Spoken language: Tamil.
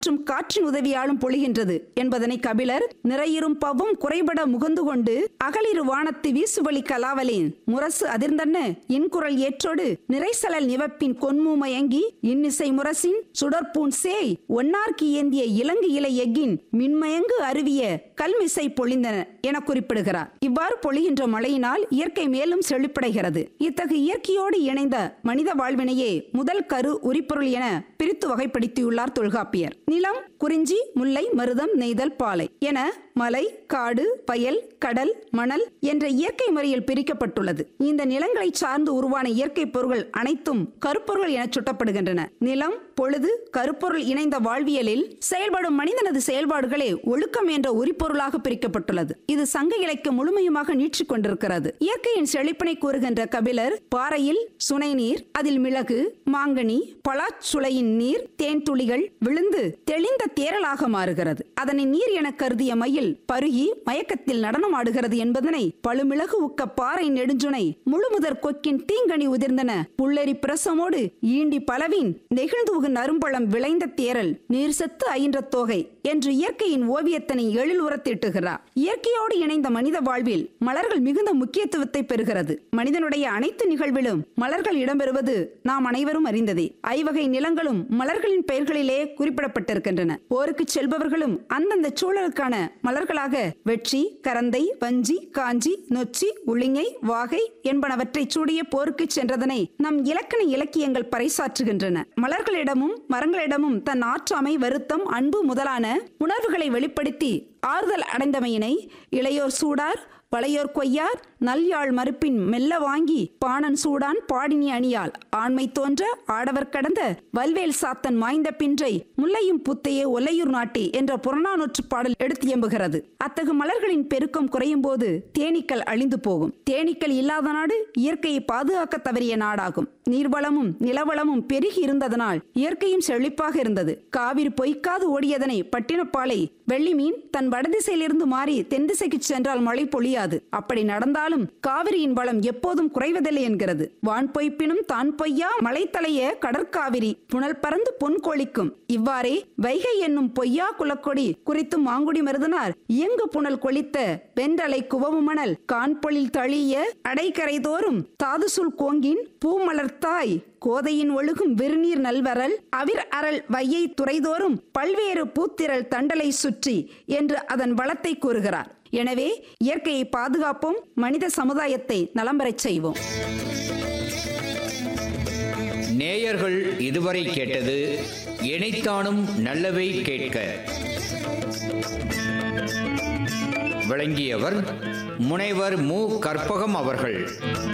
மற்றும் காற்றின் உதவியாலும் பொழிகின்றது என்பதனை கபிலர் நிறையிரும் பவும் குறைபட முகந்து கொண்டு அகலிரு வானத்து வீசுவழி கலாவலின் முரசு அதிர்ந்தன்ன இன்குரல் ஏற்றோடு நிறைசலல் நிவப்பின் கொன்மூமயங்கி இன்னிசை முரசின் சுடற்பூன் சேய் ஒன்னார்க்கு ஏந்திய இலங்கு இலை எஃகின் மின்மயங்கு அருவிய கல்மிசை பொழிந்தன என குறிப்பிடுகிறார் இவ்வாறு பொழிகின்ற மழையினால் இயற்கை மேலும் செழிப்படைகிறது இத்தகைய இயற்கையோடு இணைந்த மனித வாழ்வினையே முதல் கரு உரிப்பொருள் என பிரித்து வகைப்படுத்தியுள்ளார் தொல்காப்பியர் நிலம் குறிஞ்சி முல்லை மருதம் நெய்தல் பாலை என மலை காடு வயல் கடல் மணல் என்ற இயற்கை முறையில் பிரிக்கப்பட்டுள்ளது இந்த நிலங்களை சார்ந்து உருவான இயற்கை பொருள்கள் அனைத்தும் கருப்பொருள் என சுட்டப்படுகின்றன நிலம் பொழுது கருப்பொருள் இணைந்த வாழ்வியலில் செயல்படும் மனிதனது செயல்பாடுகளே ஒழுக்கம் என்ற உரிப்பொருளாக பிரிக்கப்பட்டுள்ளது இது சங்க இலக்கியம் முழுமையுமாக நீட்சிக் கொண்டிருக்கிறது இயற்கையின் செழிப்பினை கூறுகின்ற கபிலர் பாறையில் சுனை நீர் அதில் மிளகு மாங்கனி பலாச்சுளையின் நீர் தேன் துளிகள் விழுந்து தெளிந்த தேரலாக மாறுகிறது அதனை நீர் என கருதிய மயில் பருகி மயக்கத்தில் நடனமாடுகிறது என்பதனை பழுமிளகு உக்க பாறை நெடுஞ்சுனை முழுமுதற் கொக்கின் தீங்கனி உதிர்ந்தன புல்லரி பிரசமோடு ஈண்டி பலவின் நெகிழ்ந்து நறும்பழம் விளைந்த தேரல் நீர் செத்து அயின்ற தொகை என்று இயற்கையின் ஓவியத்தினை எழில் உரத்திட்டுகிறார் இயற்கையோடு இணைந்த மனித வாழ்வில் மலர்கள் மிகுந்த முக்கியத்துவத்தை பெறுகிறது மனிதனுடைய அனைத்து நிகழ்விலும் மலர்கள் இடம்பெறுவது நாம் அனைவரும் அறிந்ததே ஐவகை நிலங்களும் மலர்களின் பெயர்களிலே குறிப்பிடப்பட்டிருக்கின்றன போருக்கு செல்பவர்களும் அந்தந்த சூழலுக்கான மலர்களாக வெற்றி கரந்தை வஞ்சி காஞ்சி நொச்சி உளிங்கை வாகை என்பனவற்றை சூடிய போருக்கு சென்றதனை நம் இலக்கண இலக்கியங்கள் பறைசாற்றுகின்றன மலர்களிடமும் மரங்களிடமும் தன் ஆற்றாமை வருத்தம் அன்பு முதலான உணர்வுகளை வெளிப்படுத்தி ஆறுதல் அடைந்தமையினை இளையோர் சூடார் பழையோர் கொய்யார் நல்யாழ் மறுப்பின் மெல்ல வாங்கி பாணன் சூடான் பாடினி அணியால் ஆண்மை தோன்ற ஆடவர் கடந்த வல்வேல் சாத்தன் மாய்ந்த பின்றை முல்லையும் புத்தையே ஒல்லையூர் நாட்டி என்ற புறநானூற்று பாடல் எடுத்து எம்புகிறது அத்தகு மலர்களின் பெருக்கம் குறையும் போது தேனீக்கள் அழிந்து போகும் தேனீக்கள் இல்லாத நாடு இயற்கையை பாதுகாக்க தவறிய நாடாகும் நீர்வளமும் நிலவளமும் பெருகி இருந்ததனால் இயற்கையும் செழிப்பாக இருந்தது காவிரி பொய்க்காது ஓடியதனை பட்டினப்பாலை வெள்ளி மீன் தன் வடதிசையிலிருந்து மாறி தென் திசைக்கு சென்றால் மழை பொழியாது அப்படி நடந்தாலும் காவிரியின் வளம் எப்போதும் குறைவதில்லை என்கிறது வான் பொய்ப்பினும் தான் பொய்யா மலைத்தலைய கடற்காவிரி புனல் பறந்து பொன் கொளிக்கும் இவ்வாறே வைகை என்னும் பொய்யா குலக்கொடி குறித்து மாங்குடி மருதனார் இயங்கு புனல் கொளித்த வென்றலை குவவு மணல் கான்பொழில் தழிய அடைக்கரை தோறும் தாதுசுல் கோங்கின் பூமலர்த்தாய் கோதையின் ஒழுகும் விருநீர் நல்வரல் அவிர் அரல் வையை துறைதோறும் பல்வேறு பூத்திரள் தண்டலை சுற்றி என்று அதன் வளத்தை கூறுகிறார் எனவே இயற்கையை பாதுகாப்போம் மனித சமுதாயத்தை நலம்பெறச் செய்வோம் நேயர்கள் இதுவரை கேட்டது இணைத்தானும் நல்லவை கேட்க விளங்கியவர் முனைவர் மு கற்பகம் அவர்கள்